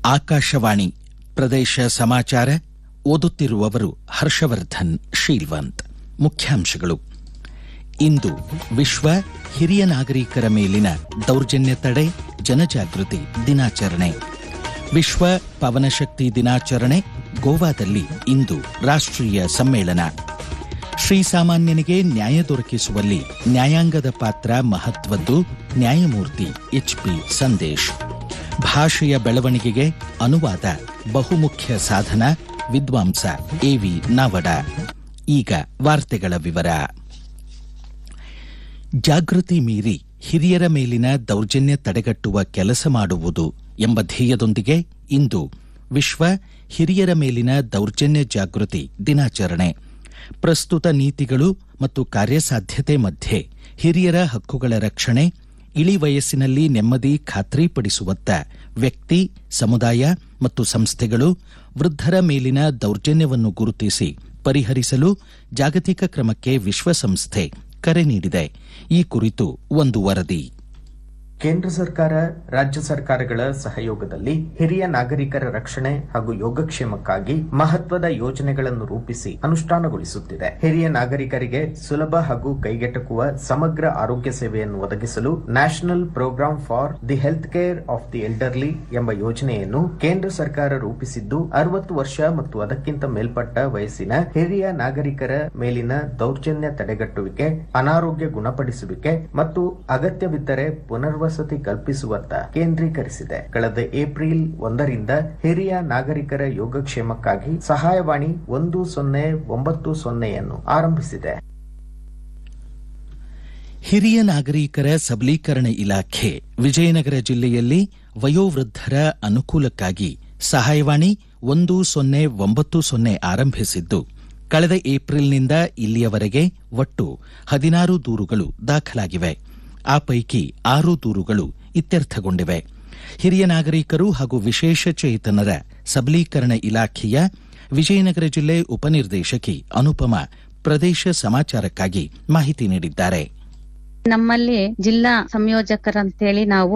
ಆಕಾಶವಾಣಿ ಪ್ರದೇಶ ಸಮಾಚಾರ ಓದುತ್ತಿರುವವರು ಹರ್ಷವರ್ಧನ್ ಶೀಲ್ವಂತ್ ಮುಖ್ಯಾಂಶಗಳು ಇಂದು ವಿಶ್ವ ಹಿರಿಯ ನಾಗರಿಕರ ಮೇಲಿನ ದೌರ್ಜನ್ಯ ತಡೆ ಜನಜಾಗೃತಿ ದಿನಾಚರಣೆ ವಿಶ್ವ ಪವನಶಕ್ತಿ ದಿನಾಚರಣೆ ಗೋವಾದಲ್ಲಿ ಇಂದು ರಾಷ್ಟ್ರೀಯ ಸಮ್ಮೇಳನ ಶ್ರೀಸಾಮಾನ್ಯನಿಗೆ ನ್ಯಾಯ ದೊರಕಿಸುವಲ್ಲಿ ನ್ಯಾಯಾಂಗದ ಪಾತ್ರ ಮಹತ್ವದ್ದು ನ್ಯಾಯಮೂರ್ತಿ ಎಚ್ಪಿ ಸಂದೇಶ್ ಭಾಷೆಯ ಬೆಳವಣಿಗೆಗೆ ಅನುವಾದ ಬಹುಮುಖ್ಯ ಸಾಧನ ವಿದ್ವಾಂಸ ಎವಿ ನಾವಡ ಈಗ ವಾರ್ತೆಗಳ ವಿವರ ಜಾಗೃತಿ ಮೀರಿ ಹಿರಿಯರ ಮೇಲಿನ ದೌರ್ಜನ್ಯ ತಡೆಗಟ್ಟುವ ಕೆಲಸ ಮಾಡುವುದು ಎಂಬ ಧ್ಯೇಯದೊಂದಿಗೆ ಇಂದು ವಿಶ್ವ ಹಿರಿಯರ ಮೇಲಿನ ದೌರ್ಜನ್ಯ ಜಾಗೃತಿ ದಿನಾಚರಣೆ ಪ್ರಸ್ತುತ ನೀತಿಗಳು ಮತ್ತು ಕಾರ್ಯಸಾಧ್ಯತೆ ಮಧ್ಯೆ ಹಿರಿಯರ ಹಕ್ಕುಗಳ ರಕ್ಷಣೆ ಇಳಿ ವಯಸ್ಸಿನಲ್ಲಿ ನೆಮ್ಮದಿ ಖಾತ್ರಿಪಡಿಸುವತ್ತ ವ್ಯಕ್ತಿ ಸಮುದಾಯ ಮತ್ತು ಸಂಸ್ಥೆಗಳು ವೃದ್ಧರ ಮೇಲಿನ ದೌರ್ಜನ್ಯವನ್ನು ಗುರುತಿಸಿ ಪರಿಹರಿಸಲು ಜಾಗತಿಕ ಕ್ರಮಕ್ಕೆ ವಿಶ್ವಸಂಸ್ಥೆ ಕರೆ ನೀಡಿದೆ ಈ ಕುರಿತು ಒಂದು ವರದಿ ಕೇಂದ್ರ ಸರ್ಕಾರ ರಾಜ್ಯ ಸರ್ಕಾರಗಳ ಸಹಯೋಗದಲ್ಲಿ ಹಿರಿಯ ನಾಗರಿಕರ ರಕ್ಷಣೆ ಹಾಗೂ ಯೋಗಕ್ಷೇಮಕ್ಕಾಗಿ ಮಹತ್ವದ ಯೋಜನೆಗಳನ್ನು ರೂಪಿಸಿ ಅನುಷ್ಠಾನಗೊಳಿಸುತ್ತಿದೆ ಹಿರಿಯ ನಾಗರಿಕರಿಗೆ ಸುಲಭ ಹಾಗೂ ಕೈಗೆಟಕುವ ಸಮಗ್ರ ಆರೋಗ್ಯ ಸೇವೆಯನ್ನು ಒದಗಿಸಲು national program for the health care of the elderly ಎಂಬ ಯೋಜನೆಯನ್ನು ಕೇಂದ್ರ ಸರ್ಕಾರ ರೂಪಿಸಿದ್ದು ಅರವತ್ತು ವರ್ಷ ಮತ್ತು ಅದಕ್ಕಿಂತ ಮೇಲ್ಪಟ್ಟ ವಯಸ್ಸಿನ ಹಿರಿಯ ನಾಗರಿಕರ ಮೇಲಿನ ದೌರ್ಜನ್ಯ ತಡೆಗಟ್ಟುವಿಕೆ ಅನಾರೋಗ್ಯ ಗುಣಪಡಿಸುವಿಕೆ ಮತ್ತು ಅಗತ್ಯವಿದ್ದರೆ ಪುನರ್ವ ವಸತಿ ಕಲ್ಪಿಸುವತ್ತ ಕೇಂದ್ರೀಕರಿಸಿದೆ ಕಳೆದ ಏಪ್ರಿಲ್ ಒಂದರಿಂದ ಹಿರಿಯ ನಾಗರಿಕರ ಯೋಗಕ್ಷೇಮಕ್ಕಾಗಿ ಸಹಾಯವಾಣಿ ಒಂದು ಸೊನ್ನೆ ಒಂಬತ್ತು ಸೊನ್ನೆಯನ್ನು ಆರಂಭಿಸಿದೆ ಹಿರಿಯ ನಾಗರಿಕರ ಸಬಲೀಕರಣ ಇಲಾಖೆ ವಿಜಯನಗರ ಜಿಲ್ಲೆಯಲ್ಲಿ ವಯೋವೃದ್ಧರ ಅನುಕೂಲಕ್ಕಾಗಿ ಸಹಾಯವಾಣಿ ಒಂದು ಸೊನ್ನೆ ಒಂಬತ್ತು ಸೊನ್ನೆ ಆರಂಭಿಸಿದ್ದು ಕಳೆದ ಏಪ್ರಿಲ್ನಿಂದ ಇಲ್ಲಿಯವರೆಗೆ ಒಟ್ಟು ಹದಿನಾರು ದೂರುಗಳು ದಾಖಲಾಗಿವೆ ಆ ಪೈಕಿ ಆರು ದೂರುಗಳು ಇತ್ಯರ್ಥಗೊಂಡಿವೆ ಹಿರಿಯ ನಾಗರಿಕರು ಹಾಗೂ ವಿಶೇಷ ಚೇತನರ ಸಬಲೀಕರಣ ಇಲಾಖೆಯ ವಿಜಯನಗರ ಜಿಲ್ಲೆ ಉಪನಿರ್ದೇಶಕಿ ಅನುಪಮಾ ಪ್ರದೇಶ ಸಮಾಚಾರಕ್ಕಾಗಿ ಮಾಹಿತಿ ನೀಡಿದ್ದಾರೆ ನಮ್ಮಲ್ಲಿ ಜಿಲ್ಲಾ ಸಂಯೋಜಕರಂತೇಳಿ ನಾವು